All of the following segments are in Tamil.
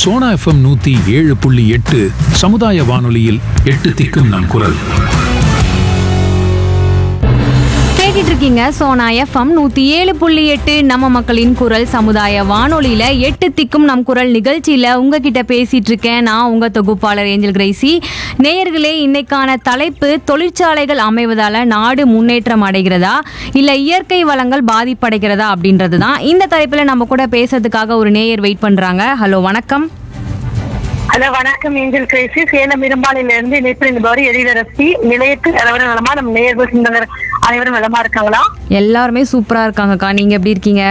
சோனா எஃப்எம் நூத்தி ஏழு புள்ளி எட்டு சமுதாய வானொலியில் எட்டு திக்கும் நம் குரல் கேட்டுட்டு இருக்கீங்க சோனா எஃப்எம் நூத்தி ஏழு புள்ளி எட்டு நம்ம மக்களின் குரல் சமுதாய வானொலியில எட்டு திக்கும் நம் குரல் நிகழ்ச்சியில உங்ககிட்ட பேசிட்டு இருக்கேன் நான் உங்க தொகுப்பாளர் ஏஞ்சல் கிரேசி நேயர்களே இன்னைக்கான தலைப்பு தொழிற்சாலைகள் அமைவதால நாடு முன்னேற்றம் அடைகிறதா இல்ல இயற்கை வளங்கள் பாதிப்படைகிறதா அப்படின்றது தான் இந்த தலைப்புல நம்ம கூட பேசுறதுக்காக ஒரு நேயர் வெயிட் பண்றாங்க ஹலோ வணக்கம் ஹலோ வணக்கம் ஏஞ்சல் கிரேசி சேலம் இரும்பாலையில இருந்து இணைப்பு என்பவர் எழிலரசி நிலையத்தில் அனைவரும் நலமா நம்ம நேயர்கள் சிந்தனர் அனைவரும் நலமா இருக்காங்களா எல்லாருமே சூப்பரா இருக்காங்கக்கா நீங்க எப்படி இருக்கீங்க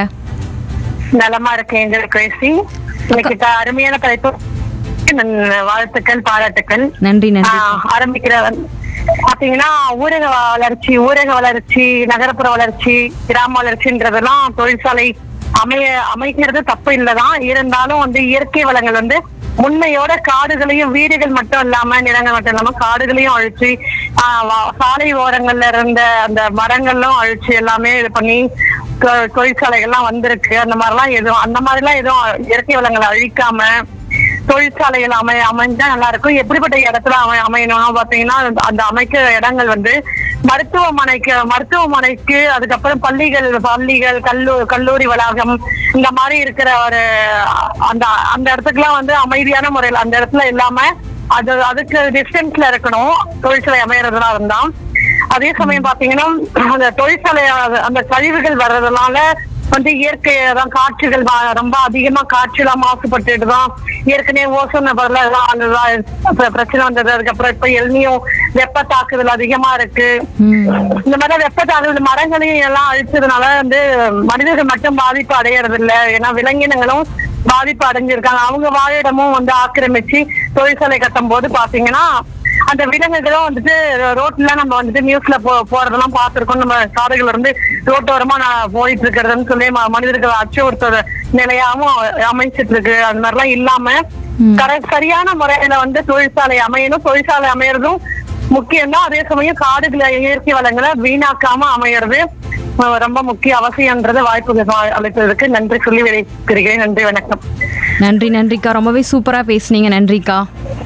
நலமா இருக்கு ஏஞ்சல் கிரேசி இன்னைக்கு த- அருமையான தலைப்பு நன் வாழ்த்துக்கள் பாராட்டுக்கள் நன்றி நன்றி ஆஹ், ஆரம்பிக்கிற வந்து- பாத்தீங்கன்னா ஊரக வளர்ச்சி ஊரக வளர்ச்சி நகரப்புற வளர்ச்சி கிராம வளர்ச்சின்றதெல்லாம் தொழிற்சாலை அமைய அமைக்கிறது தப்பு இல்லதான் இருந்தாலும் வந்து இயற்கை வளங்கள் வந்து முன்னையோட காடுகளையும் வீடுகள் மட்டும் இல்லாம நிலங்கள் மட்டும் இல்லாம காடுகளையும் அழிச்சு ஆஹ், வா- சாலை ஓரங்கள்ல இருந்த அந்த மரங்களும் அழிச்சு எல்லாமே இது பண்ணி தொ- தொழிற்சாலைகள்லாம் வந்திருக்கு அந்த மாதிரிலாம் எதுவும் அந்த மாதிரிலாம் எதுவும் இயற்கை வளங்களை அழிக்காம தொழிற்சாலைகள் அமை அமைஞ்சா நல்லா இருக்கும் எப்படிப்பட்ட இடத்துல அமை அமையணும்னா பாத்தீங்கன்னா அந்த- அந்த அமைக்கிற இடங்கள் வந்து மருத்துவமனைக்கு மருத்துவமனைக்கு அதுக்கப்புறம் பள்ளிகள் பள்ளிகள் கல்லூ கல்லூரி வளாகம் இந்த மாதிரி இருக்கிற ஒரு அந்த அந்த இடத்துக்குலாம் வந்து அமைதியான முறையில் அந்த இடத்துல இல்லாம அது அதுக்கு டிஸ்டன்ஸ்ல இருக்கணும் தொழிற்சாலை அமையறதுனா இருந்தா அதே சமயம் பாத்தீங்கன்னா அந்த தொழிற்சாலை அந்த கழிவுகள் வர்றதுனால வந்து இயற்கை தான் காற்றுகள் வா- ரொம்ப அதிகமா காற்றுலாம் மாசுபட்டுட்டு தான் ஏற்கனவே ஓசோன் நபர்ல எல்லாம் அதுதான் இப்ப பிரச்சனை வந்தது அதுக்கப்புறம் இப்ப எல்னியும் வெப்ப தாக்குதல் அதிகமா இருக்கு ம் இந்த மாதிரி வெப்ப தாக்குதல் மரங்களையும் எல்லாம் அழிச்சதுனால வந்து மனிதர்கள் மட்டும் பாதிப்பு அடையறது இல்ல ஏன்னா விலங்கினங்களும் பாதிப்பு அடைஞ்சிருக்காங்க அவங்க வாழிடமும் வந்து ஆக்கிரமிச்சு தொழிற்சாலை கட்டும் போது பாத்தீங்கன்னா அந்த விலங்குகளும் வந்துட்டு ரோட்ல நம்ம வந்துட்டு நியூஸ்ல போ போறதெல்லாம் பார்த்திருக்கோம் நம்ம காடுகள் இருந்து ரோட்டோரமா நான் போயிட்டு இருக்கிறதுன்னு சொல்லி ம- மனிதர்கள் அச்சுறுத்துற நிலையாவும் அமைச்சிட்டு இருக்கு அந்த மாதிரிலாம் இல்லாம கரெக்ட் சரியான முறையில வந்து தொழிற்சாலை அமையணும் தொழிற்சாலை அமையறதும் முக்கியம் தான் அதே சமயம் காடுகளை இயற்கை வளங்களை வீணாக்காம அமையறது அஹ், ரொம்ப முக்கிய அவசியம்ன்றது வாய்ப்பு அளித்ததுக்கு நன்றி சொல்லி விடைபெறுகிறேன் நன்றி வணக்கம் நன்றி நன்றிக்கா ரொம்பவே சூப்பரா பேசுனீங்க நன்றிக்கா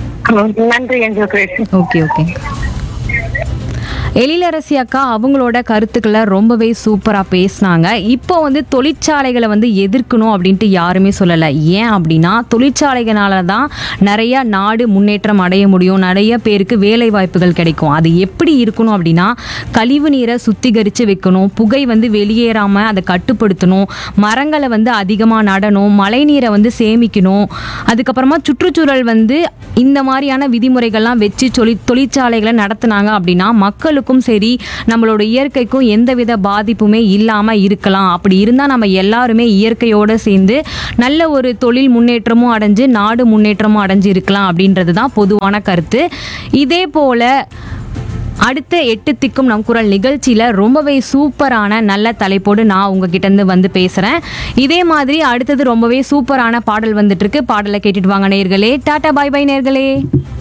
நன்றி என்று பேசி ஓகே ஓகே எழிலரசி அக்கா அவங்களோட கருத்துக்களை ரொம்பவே சூப்பராக பேசினாங்க இப்போ வந்து தொழிற்சாலைகளை வந்து எதிர்க்கணும் அப்படின்ட்டு யாருமே சொல்லலை ஏன் அப்படின்னா தொழிற்சாலைகளால தான் நிறைய நாடு முன்னேற்றம் அடைய முடியும் நிறைய பேருக்கு வேலை வாய்ப்புகள் கிடைக்கும் அது எப்படி இருக்கணும் அப்படின்னா கழிவு நீரை சுத்திகரித்து வைக்கணும் புகை வந்து வெளியேறாமல் அதை கட்டுப்படுத்தணும் மரங்களை வந்து அதிகமாக நடணும் மழை நீரை வந்து சேமிக்கணும் அதுக்கப்புறமா சுற்றுச்சூழல் வந்து இந்த மாதிரியான விதிமுறைகள்லாம் வச்சு தொழி தொழிற்சாலைகளை நடத்துனாங்க அப்படின்னா மக்களுக்கும் சரி நம்மளோட இயற்கைக்கும் எந்தவித பாதிப்புமே இல்லாமல் இருக்கலாம் அப்படி இருந்தால் நம்ம எல்லாருமே இயற்கையோடு சேர்ந்து நல்ல ஒரு தொழில் முன்னேற்றமும் அடைஞ்சு நாடு முன்னேற்றமும் அடைஞ்சு இருக்கலாம் அப்படின்றது தான் பொதுவான கருத்து இதே போல் அடுத்த எட்டு திக்கும் நம் குரல் நிகழ்ச்சியில் ரொம்பவே சூப்பரான நல்ல தலைப்போடு நான் உங்ககிட்ட இருந்து வந்து பேசுகிறேன் இதே மாதிரி அடுத்தது ரொம்பவே சூப்பரான பாடல் வந்துட்டு இருக்கு பாடலை கேட்டுட்டு வாங்க நேர்களே டாடா பாய் பை நேர்களே